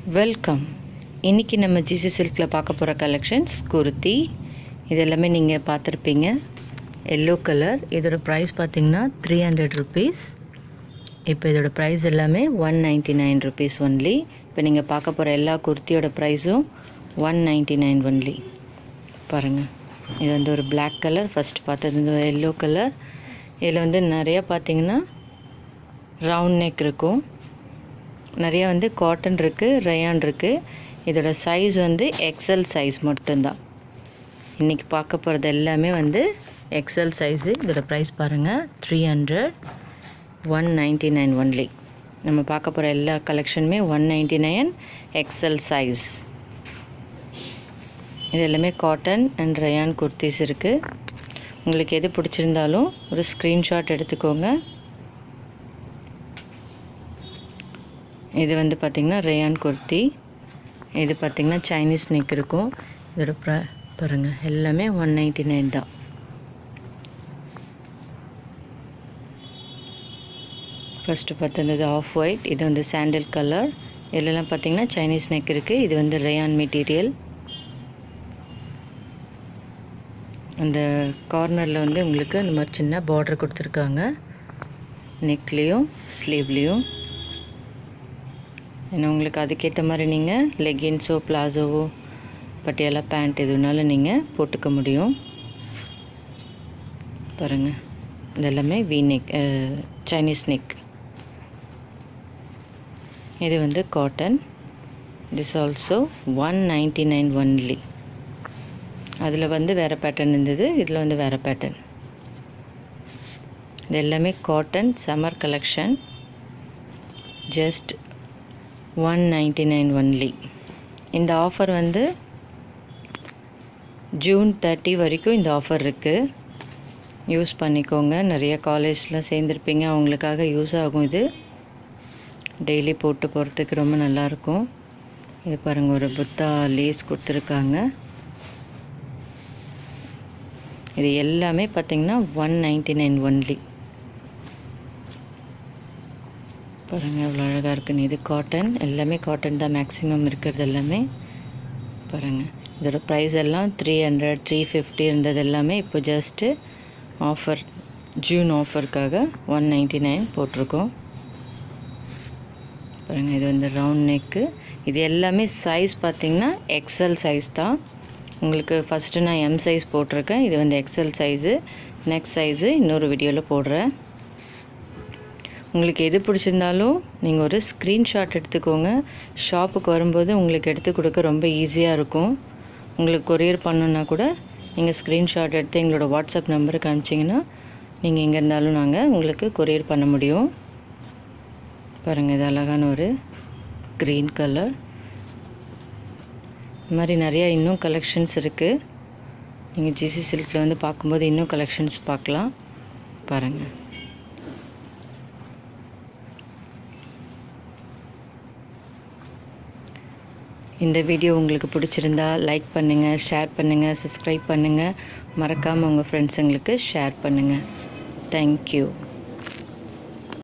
welcome இன்றைக்கி நம்ம GC சில்கில் பார்க்க போகிற கலெக்ஷன்ஸ் குர்த்தி இது எல்லாமே நீங்கள் பார்த்துருப்பீங்க எல்லோ கலர் இதோட ப்ரைஸ் பார்த்தீங்கன்னா த்ரீ ஹண்ட்ரட் ருபீஸ் இப்போ இதோட ப்ரைஸ் எல்லாமே one ninety nine rupees only இப்போ நீங்கள் பார்க்க போகிற எல்லா குர்த்தியோட ப்ரைஸும் ஒன் நைன்ட்டி நைன் ஒன்லி பாருங்கள் இது வந்து ஒரு Black கலர் ஃபஸ்ட் பார்த்தது இந்த எல்லோ கலர் இதில் வந்து நிறைய பார்த்தீங்கன்னா ரவுண்ட் நெக் இருக்கும் நிறைய வந்து காட்டன் இருக்குது ரயான் இருக்குது இதோட சைஸ் வந்து எக்ஸல் சைஸ் மட்டும்தான் இன்றைக்கி பார்க்க போகிறது எல்லாமே வந்து எக்ஸல் சைஸு இதோட ப்ரைஸ் பாருங்கள் three hundred one ninety nine only நம்ம பார்க்க போகிற எல்லா கலெக்ஷனுமே one ninety nine XL size இது எல்லாமே காட்டன் அண்ட் ரயான் குர்த்திஸ் இருக்குது உங்களுக்கு எது பிடிச்சிருந்தாலும் ஒரு ஸ்க்ரீன்ஷாட் எடுத்துக்கோங்க இது வந்து பார்த்திங்கன்னா ரேயான் குர்த்தி இது பார்த்திங்கன்னா சைனீஸ் நெக் இருக்கும் இதோட ப்ர பாருங்கள் எல்லாமே ஒன் நைன்டி நைன் தான் ஃபஸ்ட்டு பார்த்தது ஆஃப் ஒயிட் இது வந்து சாண்டில் கலர் இதெல்லாம் பார்த்திங்கன்னா சைனீஸ் நெக் இருக்குது இது வந்து ரேயான் மெட்டீரியல் அந்த கார்னரில் வந்து உங்களுக்கு இந்த மாதிரி சின்ன பார்டர் கொடுத்துருக்காங்க நெக்லேயும் ஸ்லீவ்லேயும் ஏன்னா உங்களுக்கு அதுக்கேற்ற மாதிரி நீங்கள் லெகின்ஸோ பிளாசோவோ பட்டியாலா பேண்ட் எதுனாலும் நீங்கள் போட்டுக்க முடியும் பாருங்கள் இதெல்லாமே வி நெக் சைனீஸ் நெக் இது வந்து cotton this also one ninety nine only அதில் வந்து வேறு பேட்டர்ன் இருந்தது இதில் வந்து வேறு பேட்டர்ன் இது எல்லாமே cotton summer collection just one ninety nine only இந்த ஆஃபர் வந்து ஜூன் தேர்ட்டி வரைக்கும் இந்த ஆஃபர் இருக்குது யூஸ் பண்ணிக்கோங்க நிறைய காலேஜில் சேர்ந்துருப்பீங்க அவங்களுக்காக யூஸ் ஆகும் இது டெய்லி போட்டு போகிறதுக்கு ரொம்ப நல்லாயிருக்கும் இது பாருங்கள் ஒரு புத்தா லேஸ் கொடுத்துருக்காங்க இது எல்லாமே பார்த்திங்கன்னா ஒன் நைன்டி நைன் ஒன்லி பாருங்கள் எவ்வளோ அழகாக இருக்குன்னு இது காட்டன் எல்லாமே காட்டன் தான் மேக்ஸிமம் இருக்கிறது எல்லாமே பாருங்கள் இதோட ப்ரைஸ் எல்லாம் த்ரீ ஹண்ட்ரட் த்ரீ ஃபிஃப்டி இருந்தது எல்லாமே இப்போ ஜஸ்ட்டு ஆஃபர் ஜூன் ஆஃபருக்காக ஒன் நைன்டி நைன் போட்டிருக்கோம் பாருங்கள் இது வந்து ரவுண்ட் நெக்கு இது எல்லாமே சைஸ் பார்த்திங்கன்னா எக்ஸல் சைஸ் தான் உங்களுக்கு ஃபஸ்ட்டு நான் எம் சைஸ் போட்டிருக்கேன் இது வந்து எக்ஸல் சைஸு நெக்ஸ்ட் சைஸு இன்னொரு வீடியோவில் போடுறேன் உங்களுக்கு எது பிடிச்சிருந்தாலும் நீங்கள் ஒரு ஸ்க்ரீன்ஷாட் எடுத்துக்கோங்க ஷாப்புக்கு வரும்போது உங்களுக்கு எடுத்து கொடுக்க ரொம்ப ஈஸியாக இருக்கும் உங்களுக்கு கொரியர் பண்ணணுன்னா கூட நீங்கள் ஸ்க்ரீன்ஷாட் எடுத்து எங்களோட வாட்ஸ்அப் நம்பருக்கு அனுப்பிச்சிங்கன்னா நீங்கள் எங்கே இருந்தாலும் நாங்கள் உங்களுக்கு கொரியர் பண்ண முடியும் பாருங்கள் இது அழகான ஒரு க்ரீன் கலர் இது மாதிரி நிறையா இன்னும் கலெக்ஷன்ஸ் இருக்குது நீங்கள் ஜிசி சில்கில் வந்து பார்க்கும்போது இன்னும் கலெக்ஷன்ஸ் பார்க்கலாம் பாருங்கள் இந்த வீடியோ உங்களுக்கு பிடிச்சிருந்தா லைக் பண்ணுங்கள் ஷேர் பண்ணுங்கள் சப்ஸ்கிரைப் பண்ணுங்கள் மறக்காமல் உங்கள் ஃப்ரெண்ட்ஸுங்களுக்கு ஷேர் பண்ணுங்கள் தேங்க்யூ